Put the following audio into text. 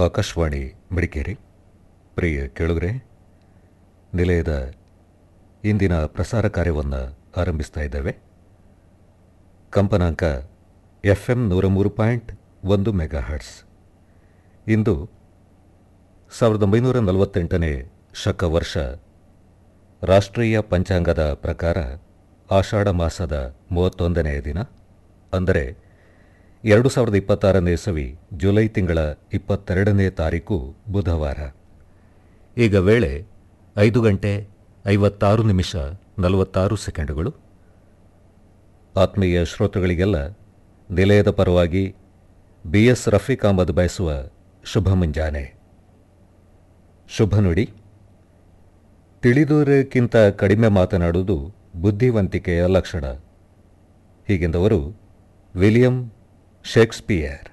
ಆಕಾಶವಾಣಿ ಮಡಿಕೇರಿ ಪ್ರಿಯ ಕೇಳುಗರೆ ನಿಲಯದ ಇಂದಿನ ಪ್ರಸಾರ ಕಾರ್ಯವನ್ನು ಆರಂಭಿಸ್ತಾ ಇದ್ದೇವೆ ಕಂಪನಾಂಕ ಎಫ್ ಎಂ ನೂರ ಮೂರು ಪಾಯಿಂಟ್ ಒಂದು ಮೆಗಾ ಹರ್ಟ್ಸ್ ಇಂದು ಸಾವಿರದ ಒಂಬೈನೂರ ನಲವತ್ತೆಂಟನೇ ಶಕ ವರ್ಷ ರಾಷ್ಟ್ರೀಯ ಪಂಚಾಂಗದ ಪ್ರಕಾರ ಆಷಾಢ ಮಾಸದ ಮೂವತ್ತೊಂದನೆಯ ದಿನ ಅಂದರೆ ಎರಡು ಸಾವಿರದ ಇಪ್ಪತ್ತಾರನೇ ಇಸವಿ ಜುಲೈ ತಿಂಗಳ ಇಪ್ಪತ್ತೆರಡನೇ ತಾರೀಕು ಬುಧವಾರ ಈಗ ವೇಳೆ ಐದು ಗಂಟೆ ಐವತ್ತಾರು ನಿಮಿಷ ನಲವತ್ತಾರು ಸೆಕೆಂಡುಗಳು ಆತ್ಮೀಯ ಶ್ರೋತೃಗಳಿಗೆಲ್ಲ ನಿಲಯದ ಪರವಾಗಿ ಬಿ ಎಸ್ ರಫೀಕ್ ಅಹಮದ್ ಬಯಸುವ ಶುಭ ಮುಂಜಾನೆ ಶುಭ ನುಡಿ ತಿಳಿದವರಿಗಿಂತ ಕಡಿಮೆ ಮಾತನಾಡುವುದು ಬುದ್ಧಿವಂತಿಕೆಯ ಲಕ್ಷಣ ಹೀಗೆಂದವರು ವಿಲಿಯಂ ಶೇಕ್ಸ್ಪಿಯರ್